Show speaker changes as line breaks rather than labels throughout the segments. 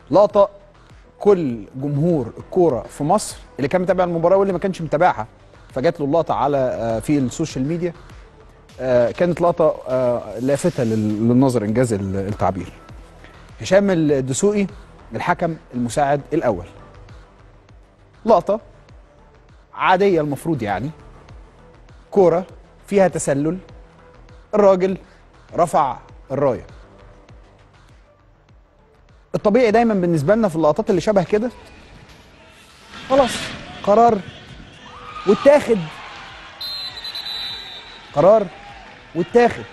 لقطه كل جمهور الكوره في مصر اللي كان متابع المباراه واللي ما كانش متابعها فجات له اللقطه على آه، في السوشيال ميديا آه، كانت لقطه آه، لافته لل- للنظر انجاز ال- التعبير هشام الدسوقي الحكم المساعد الاول لقطه عاديه المفروض يعني كوره فيها تسلل الراجل رفع الرايه الطبيعي دايما بالنسبه لنا في اللقطات اللي شبه كده خلاص قرار واتاخد قرار واتاخد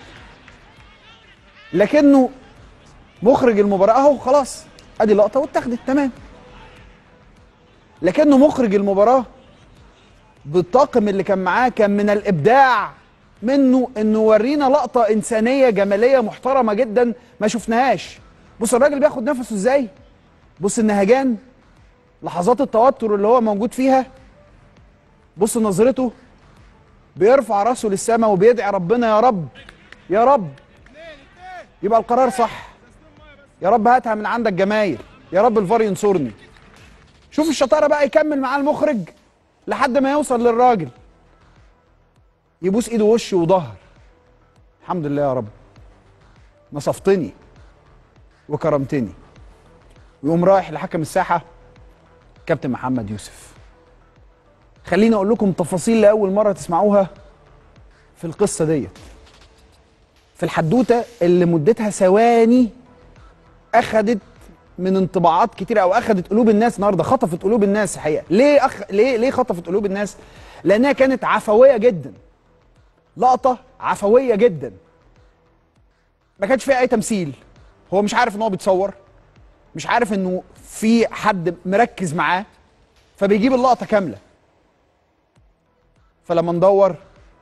لكنه مخرج المباراه اهو خلاص ادي لقطه واتاخدت تمام لكنه مخرج المباراه بالطاقم اللي كان معاه كان من الابداع منه انه ورينا لقطه انسانيه جماليه محترمه جدا ما شفناهاش بص الراجل بياخد نفسه ازاي بص النهجان لحظات التوتر اللي هو موجود فيها بص نظرته بيرفع راسه للسماء وبيدعي ربنا يا رب يا رب يبقى القرار صح يا رب هاتها من عندك جمايل يا رب الفار ينصرني شوف الشطاره بقى يكمل معاه المخرج لحد ما يوصل للراجل يبوس ايده وشه وظهر الحمد لله يا رب نصفتني وكرمتني ويقوم رايح لحكم الساحه كابتن محمد يوسف خليني اقول لكم تفاصيل لاول مره تسمعوها في القصه ديت في الحدوته اللي مدتها ثواني اخذت من انطباعات كتير او اخذت قلوب الناس النهارده خطفت قلوب الناس الحقيقه ليه أخ... ليه ليه خطفت قلوب الناس لانها كانت عفويه جدا لقطه عفويه جدا ما كانش فيها اي تمثيل هو مش عارف ان هو بيتصور مش عارف انه في حد مركز معاه فبيجيب اللقطه كامله فلما ندور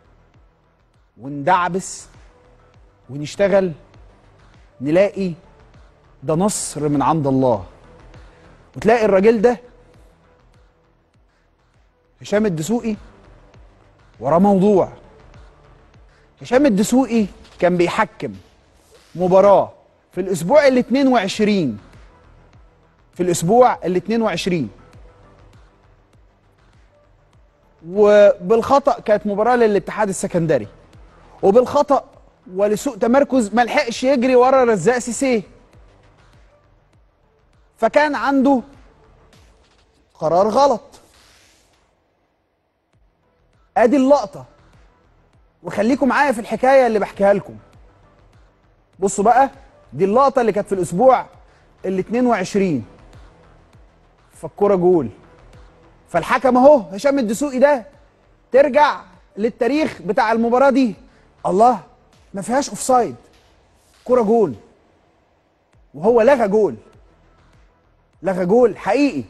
وندعبس ونشتغل نلاقي ده نصر من عند الله وتلاقي الراجل ده هشام الدسوقي وراه موضوع هشام الدسوقي كان بيحكم مباراة في الأسبوع ال 22 في الأسبوع ال 22 وبالخطأ كانت مباراة للاتحاد السكندري وبالخطأ ولسوء تمركز ما لحقش يجري ورا رزاق سيسيه فكان عنده قرار غلط ادي اللقطه وخليكم معايا في الحكايه اللي بحكيها لكم بصوا بقى دي اللقطه اللي كانت في الاسبوع ال 22 فالكوره جول فالحكم اهو هشام الدسوقي ده ترجع للتاريخ بتاع المباراه دي الله ما فيهاش اوفسايد كوره جول وهو لغى جول لغى جول حقيقي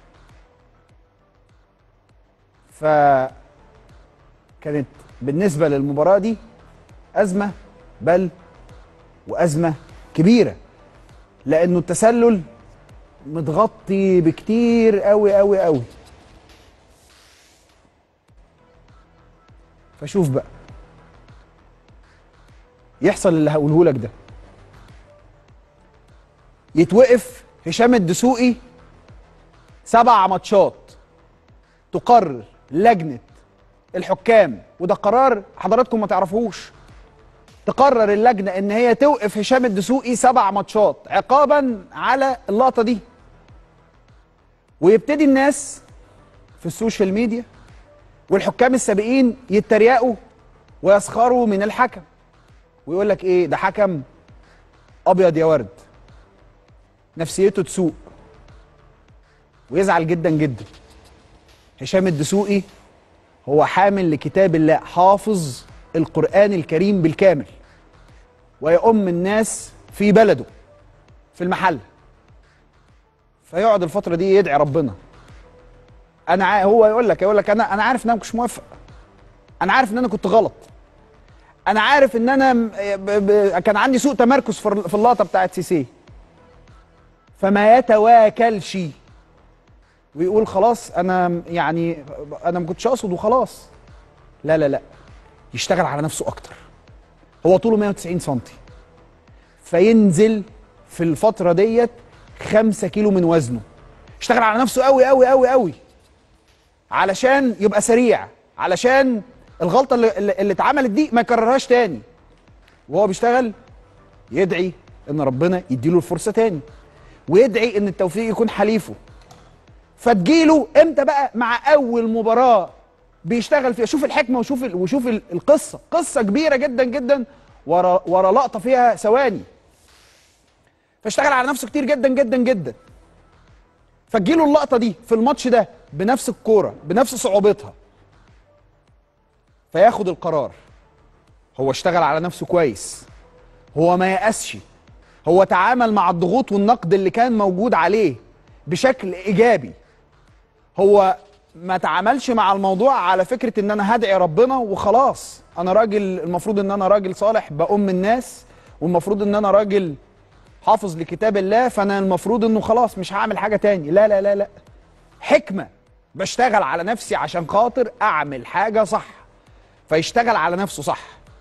ف كانت بالنسبة للمباراة دي أزمة بل وأزمة كبيرة لأنه التسلل متغطي بكتير قوي قوي قوي فشوف بقى يحصل اللي هقوله لك ده يتوقف هشام الدسوقي سبع ماتشات تقرر لجنة الحكام وده قرار حضراتكم ما تعرفوش تقرر اللجنة ان هي توقف هشام الدسوقي سبع ماتشات عقابا على اللقطة دي ويبتدي الناس في السوشيال ميديا والحكام السابقين يتريقوا ويسخروا من الحكم ويقول لك ايه ده حكم ابيض يا ورد نفسيته تسوء ويزعل جدا جدا هشام الدسوقي هو حامل لكتاب الله حافظ القرآن الكريم بالكامل ويؤم الناس في بلده في المحل فيقعد الفترة دي يدعي ربنا انا عا... هو يقول لك يقول لك انا انا عارف ان انا مش موافق انا عارف ان انا كنت غلط انا عارف ان انا م- ب... ب... كان عندي سوء تمركز في في اللقطه بتاعت سيسي فما يتواكلش ويقول خلاص انا يعني انا ما كنتش اقصد وخلاص لا لا لا يشتغل على نفسه اكتر هو طوله 190 سم فينزل في الفتره ديت 5 كيلو من وزنه اشتغل على نفسه قوي قوي قوي قوي علشان يبقى سريع علشان الغلطه اللي, اللي اللي اتعملت دي ما يكررهاش تاني وهو بيشتغل يدعي ان ربنا يديله الفرصه تاني ويدعي ان التوفيق يكون حليفه فتجيله امتى بقى مع اول مباراه بيشتغل فيها شوف الحكمه وشوف ال... وشوف ال- القصه قصه كبيره جدا جدا ورا ورا لقطه فيها ثواني فاشتغل على نفسه كتير جدا جدا جدا فتجيله اللقطه دي في الماتش ده بنفس الكوره بنفس صعوبتها فياخد القرار هو اشتغل على نفسه كويس هو ما يأسش هو تعامل مع الضغوط والنقد اللي كان موجود عليه بشكل ايجابي هو ما تعاملش مع الموضوع على فكره ان انا هدعي ربنا وخلاص انا راجل المفروض ان انا راجل صالح بأم الناس والمفروض ان انا راجل حافظ لكتاب الله فانا المفروض انه خلاص مش هعمل حاجه تاني لا لا لا لا حكمه بشتغل على نفسي عشان خاطر اعمل حاجه صح فيشتغل على نفسه صح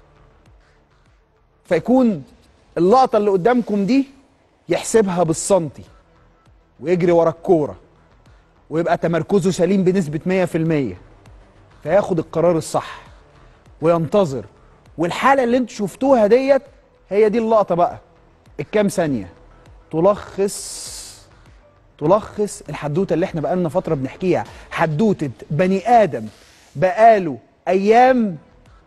فيكون اللقطه اللي قدامكم دي يحسبها بالسنتي ويجري ورا الكوره ويبقى تمركزه سليم بنسبه 100% فياخد القرار الصح وينتظر والحاله اللي انتوا شفتوها ديت هي دي اللقطه بقى الكام ثانيه تلخص تلخص الحدوته اللي احنا بقالنا فتره بنحكيها حدوته بني ادم بقاله ايام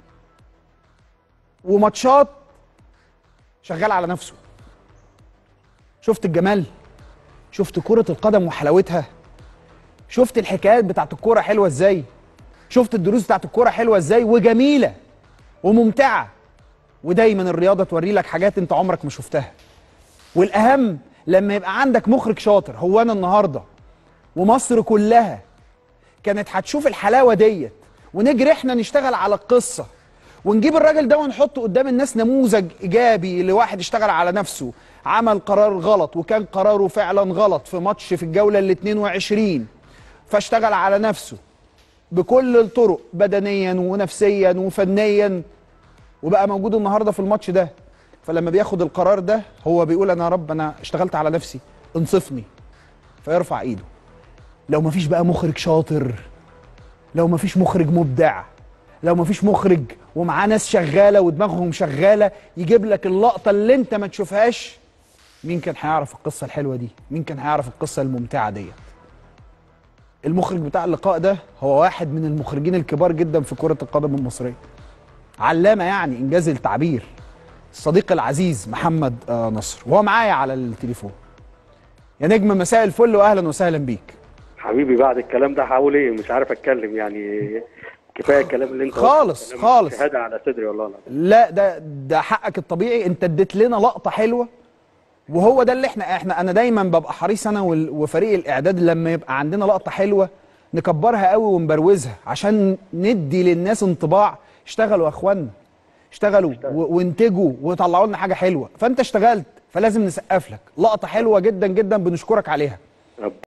وماتشات شغال على نفسه شفت الجمال شفت كرة القدم وحلاوتها شفت الحكايات بتاعت الكورة حلوة ازاي شفت الدروس بتاعت الكورة حلوة ازاي وجميلة وممتعة ودايما الرياضة توري لك حاجات انت عمرك ما شفتها والاهم لما يبقى عندك مخرج شاطر هو انا النهارده ومصر كلها كانت هتشوف الحلاوه ديت ونجري احنا نشتغل على القصه ونجيب الراجل ده ونحطه قدام الناس نموذج ايجابي لواحد اشتغل على نفسه عمل قرار غلط وكان قراره فعلا غلط في ماتش في الجوله ال 22 فاشتغل على نفسه بكل الطرق بدنيا ونفسيا وفنيا وبقى موجود النهارده في الماتش ده فلما بياخد القرار ده هو بيقول انا يا رب انا اشتغلت على نفسي انصفني فيرفع ايده لو مفيش بقى مخرج شاطر لو مفيش مخرج مبدع لو مفيش مخرج ومعاه ناس شغاله ودماغهم شغاله يجيب لك اللقطه اللي انت ما تشوفهاش مين كان هيعرف القصه الحلوه دي مين كان هيعرف القصه الممتعه ديت المخرج بتاع اللقاء ده هو واحد من المخرجين الكبار جدا في كره القدم المصريه علامه يعني انجاز التعبير الصديق العزيز محمد آه، نصر وهو معايا على التليفون يا نجم مساء الفل واهلا وسهلا بيك
حبيبي بعد الكلام ده هقول ايه مش عارف اتكلم يعني كفايه الكلام اللي انت
خالص،
كلام
خالص.
شهاده على صدري والله العظيم
لا ده ده حقك الطبيعي انت اديت لنا لقطه حلوه وهو ده اللي احنا احنا انا دايما ببقى حريص انا وال- وفريق الاعداد لما يبقى عندنا لقطه حلوه نكبرها قوي ونبروزها عشان ندي للناس انطباع اشتغلوا يا اخوانا اشتغلوا و- وانتجوا وطلعوا لنا حاجه حلوه فانت اشتغلت فلازم نسقف لك لقطه حلوه جدا جدا بنشكرك عليها
رب